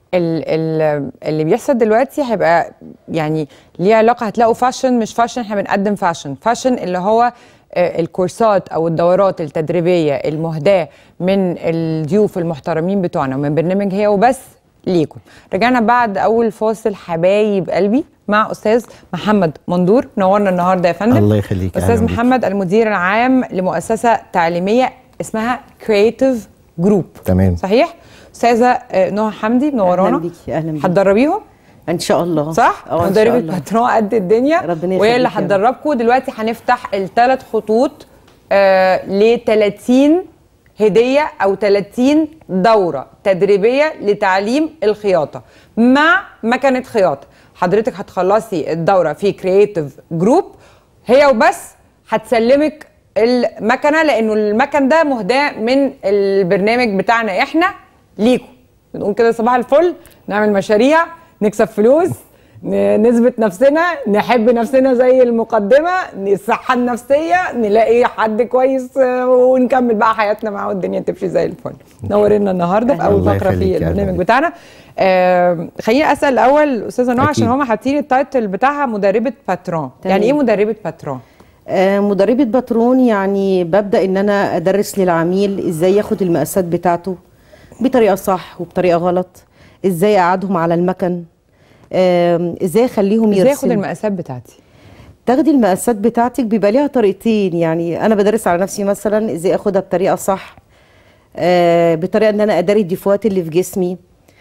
ال ال اللي بيحصل دلوقتي هيبقى يعني ليه علاقه هتلاقوا فاشن مش فاشن احنا بنقدم فاشن فاشن اللي هو آه، الكورسات او الدورات التدريبيه المهداه من الضيوف المحترمين بتوعنا ومن برنامج هي وبس ليكم رجعنا بعد اول فاصل حبايب قلبي مع استاذ محمد مندور نورنا النهارده يا فندم الله يخليك، استاذ أهلاً بيك. محمد المدير العام لمؤسسه تعليميه اسمها كرييتيف جروب تمام. صحيح استاذه آه، نهى حمدي منورانا أهلاً بيكي، أهلاً بيكي. هتدربيهم ان شاء الله صح؟ اه ان شاء مدربة الله باترون قد الدنيا ربنا وهي اللي يخليك يا رب. هتدربكم دلوقتي هنفتح الثلاث خطوط آه ل 30 هدية أو 30 دورة تدريبية لتعليم الخياطة مع مكنة خياطة حضرتك هتخلصي الدورة في كرييتيف جروب هي وبس هتسلمك المكنة لأنه المكن ده مهداة من البرنامج بتاعنا إحنا ليكم بنقول كده صباح الفل نعمل مشاريع نكسب فلوس ن- نثبت نفسنا نحب نفسنا زي المقدمة الصحة النفسية نلاقي حد كويس آه، ونكمل بقى حياتنا معاه والدنيا تمشي زي الفل نورنا النهارده في اول الله فقرة في يخليك، أهلا البرنامج بيك. بتاعنا آه خليني اسال الاول استاذه نوع عشان أكيد. هم حاطين التايتل بتاعها مدربه باترون يعني ايه مدربه باترون آه، مدربة باترون يعني ببدأ ان انا ادرس للعميل ازاي ياخد المقاسات بتاعته بطريقة صح وبطريقة غلط ازاي اقعدهم على المكن آم، ازاي اخليهم ازاي اخد يرسموا المقاسات بتاعتي تاخدي المقاسات بتاعتك بيبقى ليها طريقتين يعني انا بدرس على نفسي مثلا ازاي اخدها بطريقه صح آه بطريقه ان انا اداري الديفوهات اللي في جسمي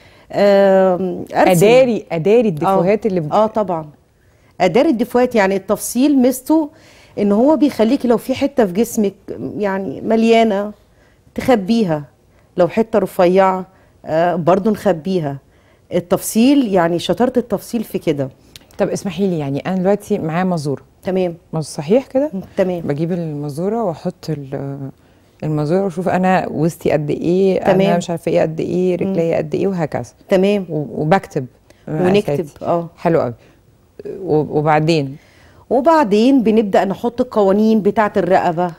آه اداري اداري الديفوهات اللي اه طبعا اداري الديفوهات يعني التفصيل ميزته ان هو بيخليكي لو في حته في جسمك يعني مليانه تخبيها لو حته رفيعه آه برضو نخبيها التفصيل يعني شطاره التفصيل في كده طب اسمحي لي يعني انا دلوقتي معايا مزوره تمام مز صحيح كده تمام بجيب المزوره واحط ال- المزوره واشوف انا وسطي قد ايه انا تمام. مش عارفه ايه قد ايه رجلي قد ايه وهكذا تمام و- وبكتب ونكتب مقاساتي. اه حلو قوي و- وبعدين وبعدين بنبدأ نحط القوانين بتاعة الرقبة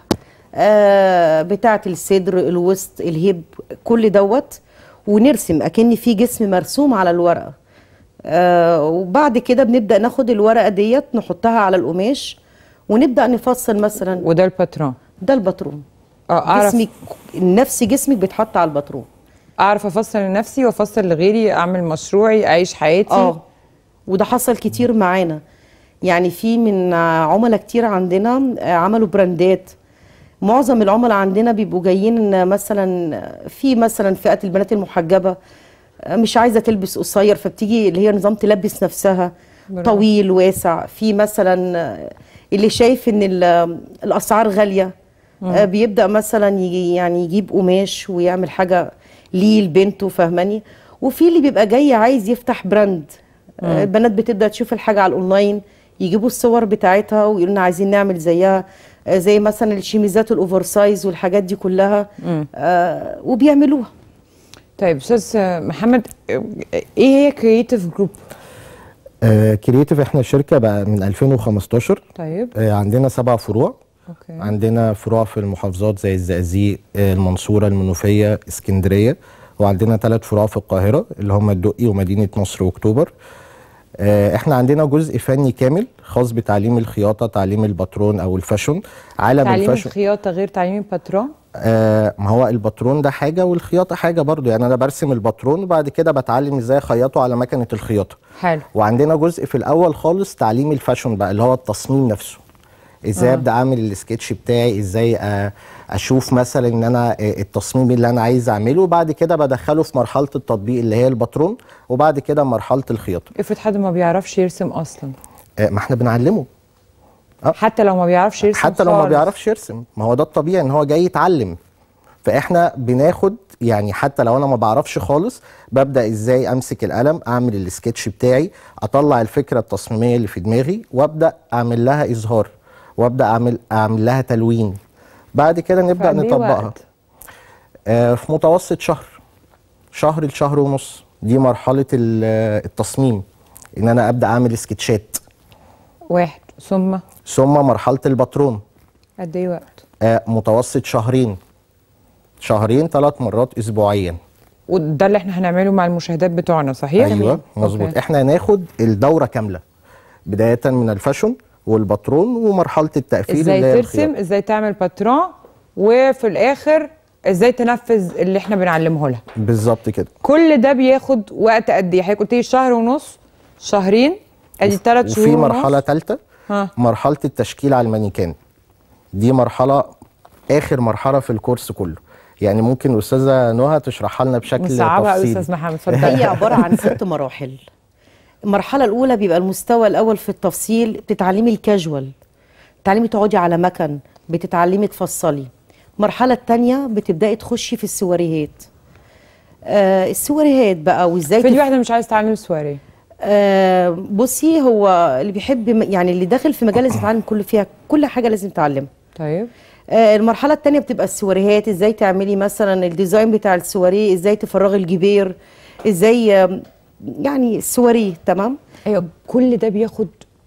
آه بتاعة الصدر الوسط الهب كل دوت ونرسم أكن في جسم مرسوم على الورقة آه وبعد كده بنبدأ ناخد الورقة ديت نحطها على القماش ونبدأ نفصل مثلا وده الباترون ده الباترون اه اعرف جسمك نفس جسمك بيتحط على الباترون اعرف افصل لنفسي وافصل لغيري اعمل مشروعي اعيش حياتي اه وده حصل كتير معانا يعني في من عملاء كتير عندنا آه، عملوا براندات معظم العملاء عندنا بيبقوا جايين مثلا في مثلا فئة البنات المحجبة آه، مش عايزة تلبس قصير فبتيجي اللي هي نظام تلبس نفسها برافو. طويل واسع في مثلا آه، اللي شايف ان ال- الاسعار غالية آه، بيبدأ مثلا يجي يعني يجيب قماش ويعمل حاجة ليه لبنته فاهماني وفي اللي بيبقى جاي عايز يفتح براند آه، البنات بتبدأ تشوف الحاجة على الاونلاين يجيبوا الصور بتاعتها ويقولوا لنا عايزين نعمل زيها آه، زي مثلا الشيميزات الاوفر سايز والحاجات دي كلها آه وبيعملوها طيب استاذ محمد ايه هي كرييتيف جروب آه كرييتيف احنا شركه بقى من 2015 طيب آه عندنا سبع فروع اوكي عندنا فروع في المحافظات زي الزقازيق آه المنصوره المنوفيه اسكندريه وعندنا ثلاث فروع في القاهره اللي هم الدقي ومدينه نصر واكتوبر آه، احنا عندنا جزء فني كامل خاص بتعليم الخياطه تعليم الباترون او الفاشون عالم تعليم الفاشون الخياطه غير تعليم الباترون آه ما هو الباترون ده حاجه والخياطه حاجه برضو يعني انا برسم الباترون وبعد كده بتعلم ازاي اخيطه على مكنه الخياطه حلو وعندنا جزء في الاول خالص تعليم الفاشون بقى اللي هو التصميم نفسه ازاي آه. آه. ابدا اعمل السكتش بتاعي ازاي آه، اشوف مثلا ان انا آه، التصميم اللي انا عايز اعمله وبعد كده بدخله في مرحله التطبيق اللي هي الباترون وبعد كده مرحله الخياطه افرض حد ما بيعرفش يرسم اصلا آه، ما احنا بنعلمه حتى لو ما بيعرفش يرسم حتى لو ما خالص. بيعرفش يرسم ما هو ده الطبيعي ان هو جاي يتعلم فاحنا بناخد يعني حتى لو انا ما بعرفش خالص ببدا ازاي امسك القلم اعمل السكتش بتاعي اطلع الفكره التصميميه اللي في دماغي وابدا اعمل لها اظهار وابدا اعمل اعمل لها تلوين بعد كده نبدا فقد إيه نطبقها وقت؟ آه في متوسط شهر شهر لشهر ونص دي مرحله ال- التصميم ان انا ابدا اعمل سكتشات واحد ثم ثم مرحله الباترون قد ايه وقت آه، متوسط شهرين شهرين ثلاث مرات اسبوعيا وده اللي احنا هنعمله مع المشاهدات بتوعنا صحيح ايوه مظبوط أوكي. احنا هناخد الدوره كامله بدايه من الفاشون والباترون ومرحله التقفيل اللي هي ازاي الخياطة. ترسم ازاي تعمل باترون وفي الاخر ازاي تنفذ اللي احنا بنعلمه لها بالظبط كده كل ده بياخد وقت قد ايه حضرتك قلت لي شهر ونص شهرين ادي ثلاث شهور وفي ونص. مرحله ثالثه ها. مرحله التشكيل على المانيكان دي مرحله اخر مرحله في الكورس كله يعني ممكن الاستاذه نهى تشرحها لنا بشكل مصعبه قوي تفصيلي استاذ محمد هي اتفضل عباره عن ست مراحل المرحله الاولى بيبقى المستوى الاول في التفصيل بتتعلمي الكاجوال بتتعلمي تقعدي على مكن بتتعلمي تفصلي المرحله الثانيه بتبداي تخشي في السواريهات آه السواريهات بقى وازاي في تف- واحده مش عايز تعلم سواري آه بصي هو اللي بيحب يعني اللي داخل في مجال لازم يتعلم كل فيها كل حاجه لازم يتعلمها طيب آه، المرحلة التانية بتبقى السواريهات ازاي تعملي مثلا الديزاين بتاع السواريه ازاي تفرغي الجبير ازاي آم، يعني السواريه تمام ايوه كل ده بياخد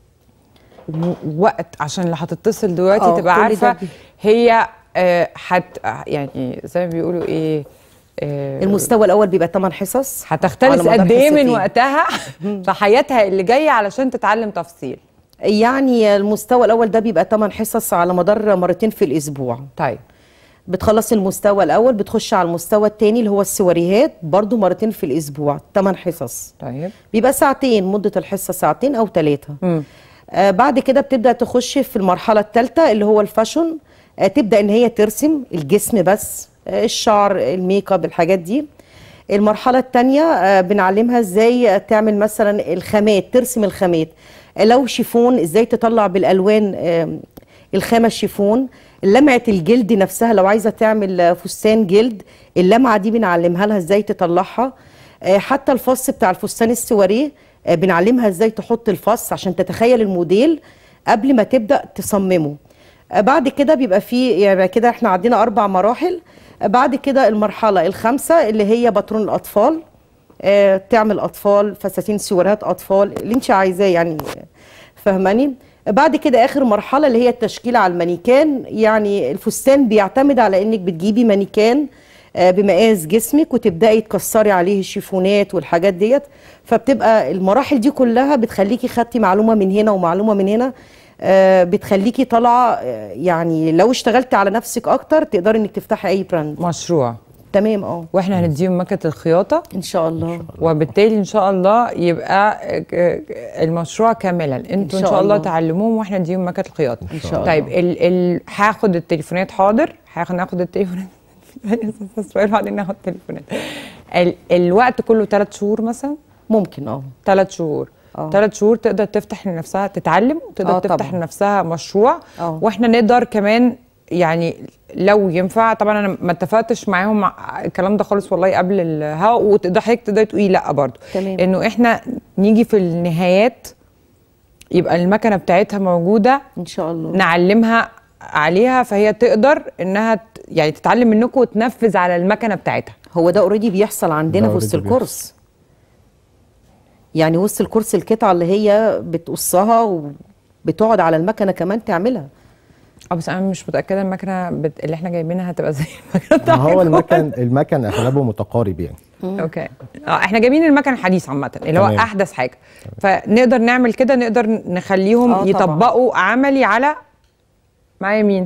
و- وقت عشان اللي هتتصل دلوقتي آه، تبقى كل ده عارفه بي- هي آه، هت يعني زي ما بيقولوا ايه آه، المستوى الاول بيبقى 8 حصص هتختلس على مدار قد ايه من حصتين. وقتها في حياتها اللي جايه علشان تتعلم تفصيل يعني المستوى الاول ده بيبقى 8 حصص على مدار مرتين في الاسبوع طيب بتخلصي المستوى الاول بتخش على المستوى الثاني اللي هو السواريهات برضو مرتين في الاسبوع 8 حصص طيب بيبقى ساعتين مدة الحصة ساعتين أو ثلاثة مم. آه بعد كده بتبدأ تخش في المرحلة الثالثة اللي هو الفاشون آه تبدأ إن هي ترسم الجسم بس آه الشعر الميك اب الحاجات دي المرحلة الثانية آه بنعلمها ازاي تعمل مثلا الخامات ترسم الخامات آه لو شيفون ازاي تطلع بالألوان آه الخامة الشيفون لمعة الجلد نفسها لو عايزة تعمل آه، فستان جلد اللمعة دي بنعلمها لها ازاي تطلعها آه، حتى الفص بتاع الفستان السواريه آه، بنعلمها ازاي تحط الفص عشان تتخيل الموديل قبل ما تبدا تصممه آه، بعد كده بيبقى في يعني كده احنا عندنا اربع مراحل آه، بعد كده المرحله الخامسه اللي هي باترون الاطفال آه، تعمل اطفال فساتين سواريهات اطفال اللي انت عايزاه يعني فاهماني بعد كده اخر مرحله اللي هي التشكيل على المانيكان يعني الفستان بيعتمد على انك بتجيبي مانيكان آه، بمقاس جسمك وتبداي تكسري عليه الشيفونات والحاجات ديت فبتبقى المراحل دي كلها بتخليكي خدتي معلومه من هنا ومعلومه من هنا آه، بتخليكي طالعه آه، يعني لو اشتغلتي على نفسك اكتر تقدري انك تفتحي اي براند مشروع تمام اه واحنا هنديهم مكنه الخياطه ان شاء الله وبالتالي ان شاء الله يبقى آه، آه، المشروع كاملا انتوا ان شاء شاء الله الله. تعلموهم واحنا نديهم مكنه الخياطه إن شاء طيب ال ال هاخد التليفونات حاضر هاخد ناخد التليفونات سؤال بعدين ناخد التليفونات ال الوقت كله ثلاث شهور مثلا ممكن اه ثلاث شهور آه. ثلاث شهور تقدر تفتح لنفسها تتعلم وتقدر آه تفتح طبعاً. لنفسها مشروع آه. واحنا نقدر كمان يعني لو ينفع طبعا انا ما اتفقتش معاهم مع الكلام ده خالص والله قبل الهوا وتقدر حضرتك تقدري تقولي لا برضه تمام. انه احنا نيجي في النهايات يبقى المكنه بتاعتها موجوده ان شاء الله نعلمها عليها فهي تقدر انها ت- يعني تتعلم منكم وتنفذ على المكنه بتاعتها هو ده اوريدي بيحصل عندنا ده في وسط already الكورس يعني وسط الكورس القطعه اللي هي بتقصها وبتقعد على المكنه كمان تعملها اه بس انا مش متاكده المكنه بت... اللي احنا جايبينها هتبقى زي المكنه ما هو بتاعتكم. المكن المكن اغلبه متقارب يعني اوكي اه احنا جايبين المكن الحديث عامه اللي هو تمام. احدث حاجه فنقدر نعمل كده نقدر نخليهم آه طبعاً. يطبقوا عملي على معايا مين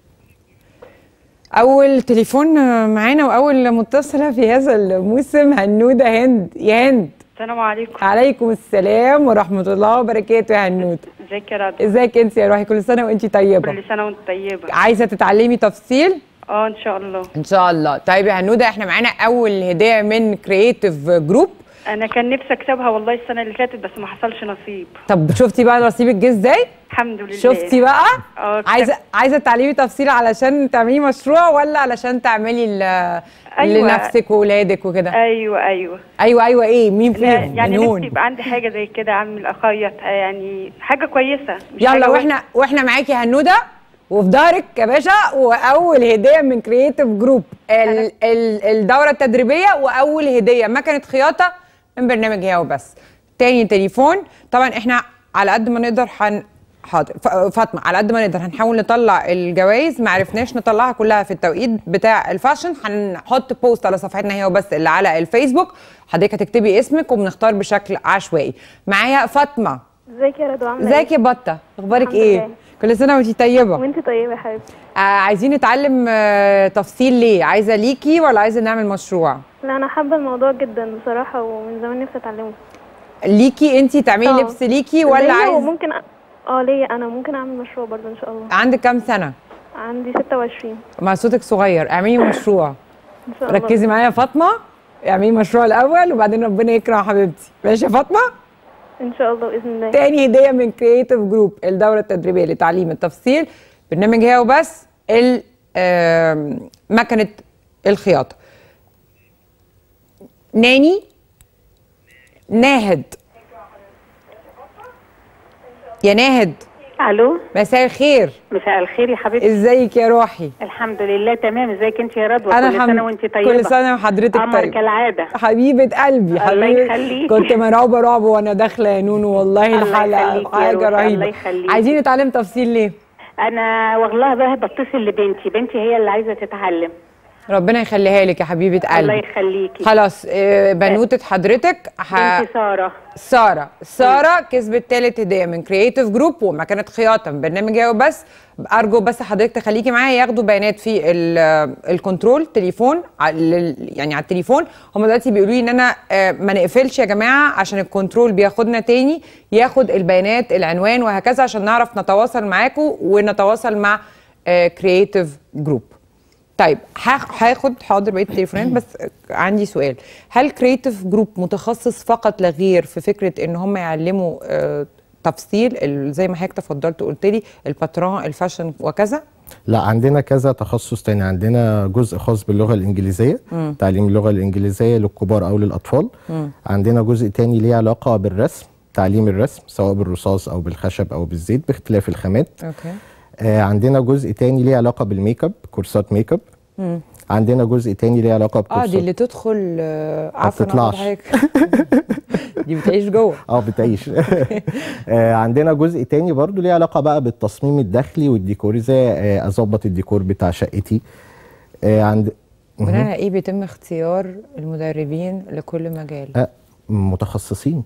اول تليفون آه، معانا واول متصله في هذا الموسم هنوده هند يا هند السلام عليكم عليكم السلام ورحمه الله وبركاته يا هنود ازيك يا رب ازيك انت يا روحي كل سنه وانت طيبه كل سنه وانت طيبه عايزه تتعلمي تفصيل اه ان شاء الله ان شاء الله طيب يا هنوده احنا معانا اول هديه من كرييتيف جروب انا كان نفسي اكسبها والله السنه اللي فاتت بس ما حصلش نصيب طب شفتي بقى نصيبك جه ازاي الحمد لله شفتي بقى اه كسبت. عايزه عايزه تعلمي تفصيل علشان تعملي مشروع ولا علشان تعملي ل- أيوة. لنفسك واولادك وكده ايوه ايوه ايوه ايوه ايه مين لا، فيهم يعني منون نفسي يبقى عندي حاجه زي كده اعمل اخيط آه، يعني حاجه كويسه مش يلا حاجة واحنا واحنا معاكي يا هنوده وفي ظهرك يا باشا واول هديه من كرييتيف جروب ال ال الدوره التدريبيه واول هديه مكنه خياطه من برنامج هي وبس تاني تليفون طبعا احنا على قد ما نقدر هن حاضر ف- فاطمه على قد ما نقدر هنحاول نطلع الجوائز ما عرفناش نطلعها كلها في التوقيت بتاع الفاشن هنحط بوست على صفحتنا هي وبس اللي على الفيسبوك حضرتك هتكتبي اسمك وبنختار بشكل عشوائي معايا فاطمه ازيك يا رضوى عامله ازيك يا بطه اخبارك الحمد ايه لله. كل سنه وانتي طيبه وانت طيبه يا حبيبتي آه عايزين نتعلم آه تفصيل ليه عايزه ليكي ولا عايزه نعمل مشروع لا انا حابه الموضوع جدا بصراحه ومن زمان نفسي اتعلمه ليكي انتي تعملي اه. لبس ليكي ولا ليا عايزه وممكن أ- اه ليا انا ممكن اعمل مشروع برضه ان شاء الله عندك كام سنه عندي 26 مع صوتك صغير اعملي مشروع ان شاء الله ركزي معايا يا فاطمه اعملي مشروع الاول وبعدين ربنا يكرم حبيبتي ماشي يا فاطمه ان شاء الله باذن الله تاني هديه من كرييتيف جروب الدوره التدريبيه لتعليم التفصيل برنامج هي وبس ال- آم، مكنه الخياطه ناني ناهد يا ناهد الو مساء الخير مساء الخير يا حبيبتي ازيك يا روحي الحمد لله تمام ازيك انت يا رضوى انا كل الحمد- سنه وانت طيبه كل سنه وحضرتك قمر طيب كالعاده حبيبه قلبي الله حبيبه يخليك. كنت مرعوبه رعب وانا داخله يا نونو والله الله الحلقه يخليك يا حاجه روحي، الله رهيبه يخليك. عايزين نتعلم تفصيل ليه انا والله بقى بتصل لبنتي بنتي هي اللي عايزه تتعلم ربنا يخليها لك يا حبيبه الله قلبي يخليكي خلاص آه، بنوته حضرتك ح... بنتي ساره ساره ساره كسبت ثالث هديه من كرييتيف جروب ومكنه خياطه من برنامج هي وبس ارجو بس حضرتك تخليكي معايا ياخدوا بيانات في ال- الكنترول تليفون على ال- يعني على التليفون هم دلوقتي بيقولوا لي ان انا آه، ما نقفلش يا جماعه عشان الكنترول بياخدنا تاني ياخد البيانات العنوان وهكذا عشان نعرف نتواصل معاكم ونتواصل مع كرييتيف جروب طيب هاخ- هاخد حاضر بقيه التليفونات بس عندي سؤال هل كرييتيف جروب متخصص فقط لا غير في فكره ان هم يعلموا آه، تفصيل ال- زي ما حضرتك تفضلت قلت لي الباترون الفاشن وكذا لا عندنا كذا تخصص تاني عندنا جزء خاص باللغه الانجليزيه تعليم اللغه الانجليزيه للكبار او للاطفال عندنا جزء تاني ليه علاقه بالرسم تعليم الرسم سواء بالرصاص او بالخشب او بالزيت باختلاف الخامات اوكي آه عندنا جزء تاني ليه علاقه بالميك اب كورسات ميك اب عندنا جزء تاني ليه علاقه اه بكورسات دي اللي تدخل آه، عفوا أنا بتطلعش. قاطعة حضرتك. دي بتعيش جوه اه بتعيش آه عندنا جزء تاني برضو ليه علاقه بقى بالتصميم الداخلي والديكور ازاي آه، اظبط الديكور بتاع شقتي آه عند بناء على ايه بيتم اختيار المدربين لكل مجال آه متخصصين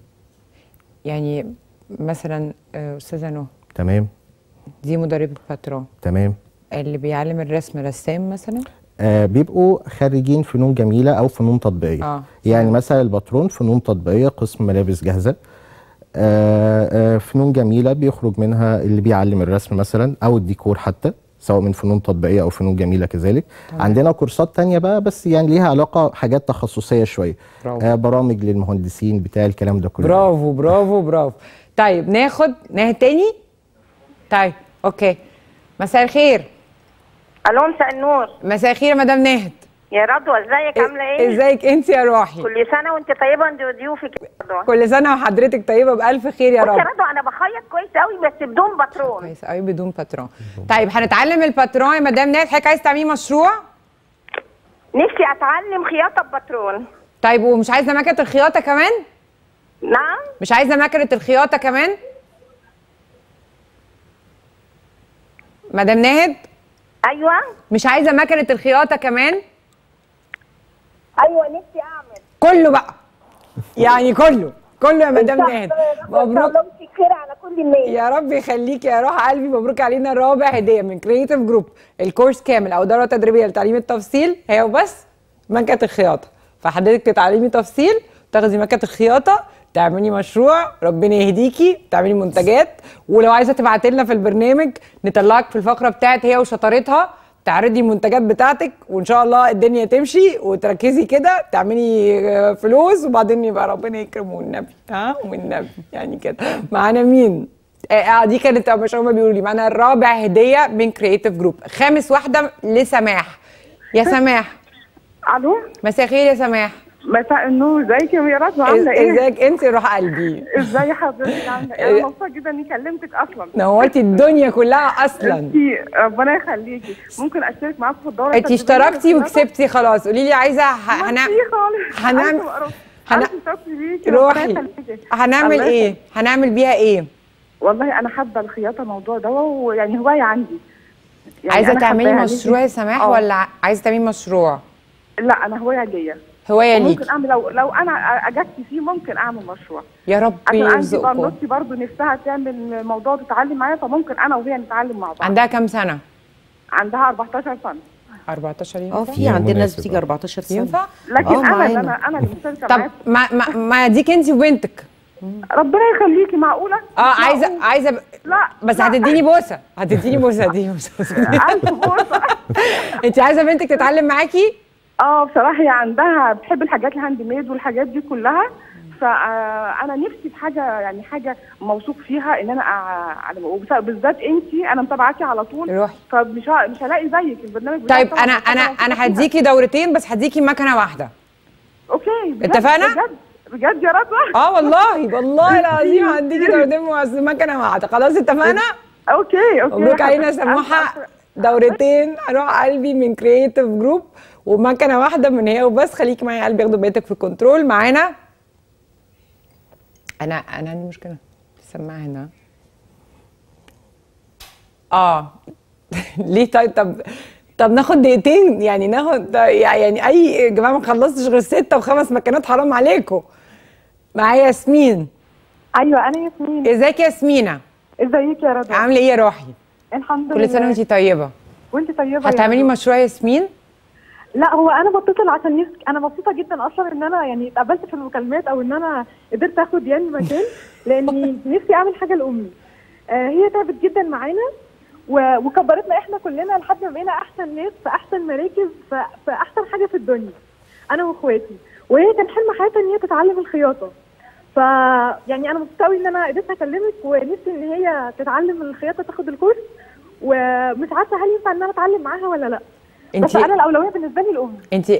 يعني مثلا آه، استاذه نهى تمام دي مدربه باترون تمام اللي بيعلم الرسم رسام مثلا آه بيبقوا خريجين فنون جميله او فنون تطبيقيه آه. يعني مثلا الباترون فنون تطبيقيه قسم ملابس جاهزه آه آه فنون جميله بيخرج منها اللي بيعلم الرسم مثلا او الديكور حتى سواء من فنون تطبيقيه او فنون جميله كذلك عندنا كورسات تانية بقى بس يعني ليها علاقه حاجات تخصصيه شويه برافو. آه برامج للمهندسين بتاع الكلام ده كله برافو برافو برافو طيب ناخد ناهد تاني طيب اوكي مساء الخير الو مساء النور مساء الخير يا مدام ناهد يا رضوى ازيك عامله ايه ازيك انت يا روحي كل سنه وانت طيبه انت وضيوفك يا رضوى كل سنه وحضرتك طيبه بالف خير يا بصي يا رب رضوى انا بخيط كويس قوي بس بدون باترون كويس قوي بدون باترون طيب هنتعلم الباترون يا مدام ناهد حضرتك عايز تعملي مشروع نفسي اتعلم خياطه بباترون طيب ومش عايزه مكنه الخياطه كمان نعم مش عايزه مكنه الخياطه كمان مدام ناهد ايوه مش عايزه مكنه الخياطه كمان ايوه نفسي اعمل كله بقى يعني كله كله يا مدام ناهد مبروك خير على كل الناس يا رب يخليك يا روح قلبي مبروك علينا رابع هديه من كرييتيف جروب الكورس كامل او دوره تدريبيه لتعليم التفصيل هي وبس مكنه الخياطه فحضرتك تتعلمي تفصيل تاخدي مكنه الخياطه تعملي مشروع ربنا يهديكي تعملي منتجات ولو عايزه تبعتي لنا في البرنامج نطلعك في الفقره بتاعت هي وشطارتها تعرضي المنتجات بتاعتك وان شاء الله الدنيا تمشي وتركزي كده تعملي آه، فلوس وبعدين يبقى ربنا يكرم والنبي ها والنبي يعني كده معانا مين؟ اه دي كانت مش هما بيقولوا لي معانا الرابع هديه من كرييتيف جروب خامس واحده لسماح يا سماح الو مساء الخير يا سماح مساء النور ازيك يا رضوى عامله ايه؟ ازيك انت روح قلبي ازاي حضرتك عامله ايه؟ انا مبسوطه جدا اني كلمتك اصلا نورتي الدنيا كلها اصلا انتي ربنا يخليكي ممكن اشترك معاكم في الدوره انت التدريبية اشتركتي للخياطة؟ وكسبتي خلاص قولي لي عايزه ه- ميرسي هنعمل خالص هنعمل- ألف مبروك. هن- ألف شكر ليكي ربنا روحي يخليكي. هنعمل الله ايه يخليك. هنعمل بيها ايه والله انا حابه الخياطه الموضوع ده ويعني هوايه عندي يعني عايزه أنا تعملي حباها مشروع يا نفسي- سماح آه. ولا ع- عايزه تعملي مشروع لا انا هوايه ليا هوايه ممكن ليكي اعمل لو لو انا اجدت فيه ممكن اعمل مشروع يا رب عشان عندي يرزقكم بنوتي برضه نفسها تعمل موضوع تتعلم معايا فممكن انا وهي نتعلم مع بعض عندها كام سنه عندها 14 سنه 14 اه ينفع في عندنا ناس مناسب، بتيجي آه. 14 سنه ينفع لكن آه، انا اللي معانا. انا انا اللي مشتركه طب معاها ما ما ما ديك انت وبنتك ربنا يخليكي معقوله اه لا، عايزه عايزه ب... لا بس لا. هتديني بوسه هتديني بوسه دي ألف بوسه انت عايزه بنتك تتعلم معاكي اه بصراحه هي عندها بتحب الحاجات الهاند ميد والحاجات دي كلها فانا نفسي في حاجه يعني حاجه موثوق فيها ان انا اعلم وبالذات انت انا متابعاكي على طول روحي فمش ه- مش هلاقي زيك البرنامج بتاعك طيب طبعاً انا حاجة انا موثوقة انا فيها. هديكي دورتين بس هديكي مكنه واحده اوكي بجد اتفقنا؟ بجد بجد يا رضوى اه والله والله العظيم هديكي دورتين بس مكنه واحده خلاص اتفقنا اوكي اوكي مبروك علينا يا ألف- سموحه ألف- دورتين اروح قلبي من كرييتيف جروب ومكنه واحده من هي وبس خليكي معايا يا قلبي ياخدوا بيتك في الكنترول معانا انا انا عندي مشكله السماعه هنا اه ليه طيب طب طب ناخد دقيقتين يعني ناخد يعني اي يا جماعه ما خلصتش غير ستة وخمس مكانات حرام عليكم معايا ياسمين ايوه انا ياسمين ازيك يا ياسمينه ازيك يا رضوى عامله ايه يا روحي الحمد كل سنه وانتي طيبه وانت طيبه يا هتعملي رضوى. مشروع ياسمين لا هو انا بتصل عشان نفسي انا مبسوطه جدا اصلا ان انا يعني اتقبلت في المكالمات او ان انا قدرت اخد يعني مكان لاني نفسي اعمل حاجه لامي آه هي تعبت جدا معانا و- وكبرتنا احنا كلنا لحد ما بقينا احسن ناس في احسن مراكز في, في احسن حاجه في الدنيا انا واخواتي وهي كان حلم حياتها ان هي تتعلم الخياطه ف يعني انا مبسوطه قوي ان انا قدرت اكلمك ونفسي ان هي تتعلم الخياطه تاخد الكورس ومش عارفه هل ينفع ان انا اتعلم معاها ولا لا بس انت انا الاولويه بالنسبه لي الام انت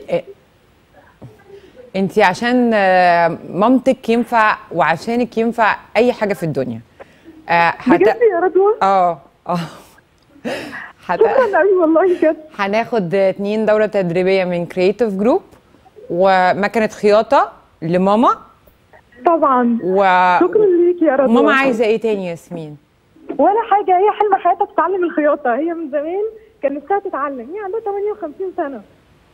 انت عشان آه، مامتك ينفع وعشانك ينفع اي حاجه في الدنيا آه، هت... بجد يا رضوى اه اه هت... شكرا قوي والله بجد هناخد اتنين دورة تدريبية من كرييتيف جروب ومكنة خياطة لماما طبعا و شكرا ليك يا رضوى ماما عايزة ايه تاني يا ياسمين؟ ولا حاجه هي حلم حياتها تتعلم الخياطه هي من زمان كان نفسها تتعلم هي عندها 58 سنه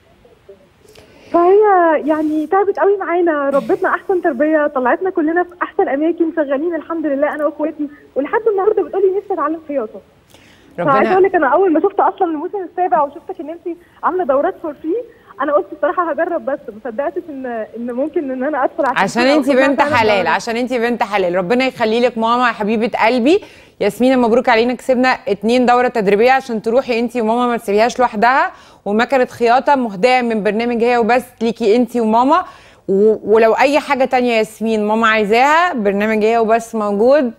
فهي يعني تعبت قوي معانا ربتنا احسن تربيه طلعتنا كلنا في احسن اماكن شغالين الحمد لله انا واخواتي ولحد النهارده بتقولي نفسي اتعلم خياطه فعايزه اقول ربنا لك انا اول ما شفت اصلا الموسم السابع وشفتك ان انت عامله دورات فور فري انا قلت الصراحه هجرب بس ما صدقتش ان ان ممكن ان انا ادخل عشان كده انت وأخدها بنت فعلاً حلال دورة. عشان انت بنت حلال ربنا يخلي لك ماما يا حبيبه قلبي ياسمين مبروك علينا كسبنا اتنين دوره تدريبيه عشان تروحي انت وماما ما تسيبيهاش لوحدها ومكنه خياطه مهداه من برنامج هي وبس ليكي انت وماما و... ولو اي حاجه تانية يا ياسمين ماما عايزاها برنامج هي وبس موجود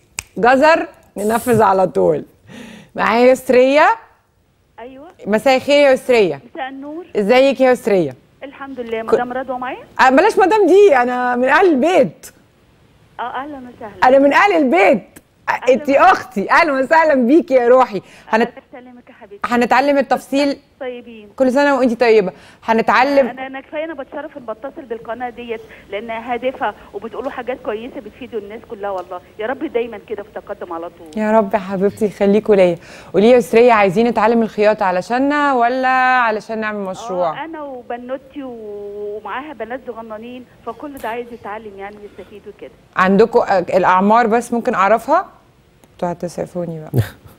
جزر ننفذ على طول معايا يسريه ايوه مساء الخير يا يسريه مساء النور ازيك يا يسريه الحمد لله مدام رضوى معايا أه، بلاش مدام دي انا من اهل البيت اه اهلا وسهلا انا من اهل البيت انت اختي اهلا وسهلا بيكي يا روحي هنت... الله يسلمك يا حبيبتي هنتعلم التفصيل طيبين كل سنه وانت طيبه هنتعلم انا انا كفايه انا بتشرف ان بتصل بالقناه ديت لانها هادفه وبتقولوا حاجات كويسه بتفيدوا الناس كلها والله يا رب دايما كده في تقدم على طول يا رب يا حبيبتي يخليكوا ليا قولي يا يسريه عايزين نتعلم الخياطه علشاننا ولا علشان نعمل مشروع اه انا وبنوتي ومعاها بنات صغننين فكل ده عايز يتعلم يعني يستفيد وكده عندكم الاعمار بس ممكن اعرفها انتوا هتسعفوني بقى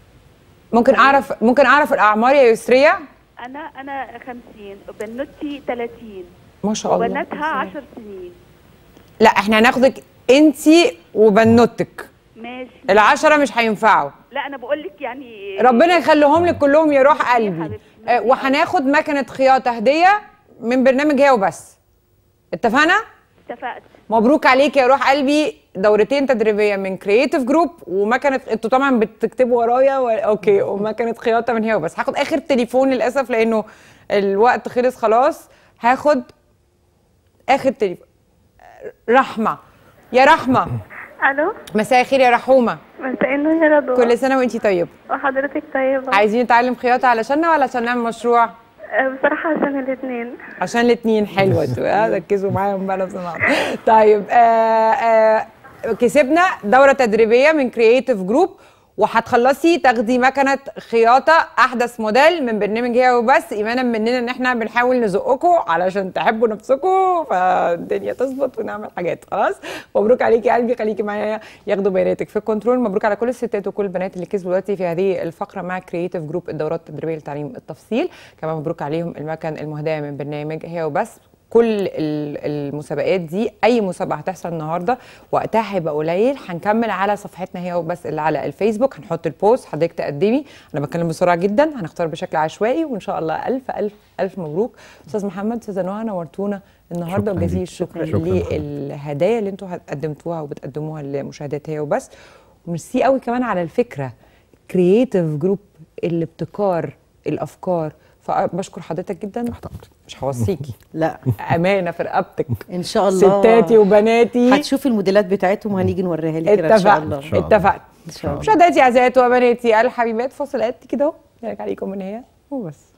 ممكن اعرف ممكن اعرف الاعمار يا يسريه انا انا 50 بنوتي 30 ما شاء الله وبناتها 10 سنين لا احنا هناخدك انتي وبنوتك ماشي العشرة مش هينفعوا لا انا بقول لك يعني ربنا يخليهم لك كلهم يا روح يا قلبي حبيبتي. آه، وهناخد مكنة خياطة هدية من برنامج هي وبس اتفقنا؟ اتفقت مبروك عليك يا روح قلبي دورتين تدريبية من كرييتيف جروب ومكنة انتوا طبعا بتكتبوا ورايا و... اوكي ومكنة خياطة من هي وبس هاخد اخر تليفون للاسف لانه الوقت خلص خلاص هاخد اخر تليفون رحمة يا رحمة الو مساء الخير يا رحومة مساء النور يا رضوى كل سنة وانتي طيبة وحضرتك طيبة عايزين نتعلم خياطة علشاننا ولا عشان نعمل مشروع؟ آه، بصراحة عشان الاثنين عشان الاثنين حلوة انتوا، ها، ركزوا معايا بقى لو سمحتوا. طيب آه آه كسبنا دوره تدريبيه من كرييتيف جروب وهتخلصي تاخدي مكنه خياطه احدث موديل من برنامج هي وبس ايمانا مننا ان احنا بنحاول نزقكم علشان تحبوا نفسكم فالدنيا تظبط ونعمل حاجات خلاص مبروك عليكي يا قلبي خليكي معايا ياخدوا بياناتك في الكنترول مبروك على كل الستات وكل البنات اللي كسبوا دلوقتي في هذه الفقره مع كرييتيف جروب الدورات التدريبيه لتعليم التفصيل كمان مبروك عليهم المكن المهداه من برنامج هي وبس كل ال- المسابقات دي اي مسابقه هتحصل النهارده وقتها هيبقى قليل هنكمل على صفحتنا هي وبس اللي على الفيسبوك هنحط البوست حضرتك تقدمي انا بتكلم بسرعه جدا هنختار بشكل عشوائي وان شاء الله الف الف الف مبروك استاذ محمد استاذه نهى نورتونا النهارده شكراً وجزيل ليك. الشكر شكراً لحضرتك. للهدايا اللي انتوا قدمتوها وبتقدموها لمشاهدات هي وبس وميرسي قوي كمان على الفكره كرييتيف جروب الابتكار الافكار فبشكر حضرتك جدا تحت أمرك. مش هوصيكي لا امانه في رقبتك ان شاء الله ستاتي وبناتي هتشوفي الموديلات بتاعتهم وهنيجي نوريها لك كده ان شاء اتفقنا الله شاء الله. اتفقنا ان شاء الله مشاهداتي اعزائي وبناتي الحبيبات فاصل قد كده اهو نرجع عليكم من هي وبس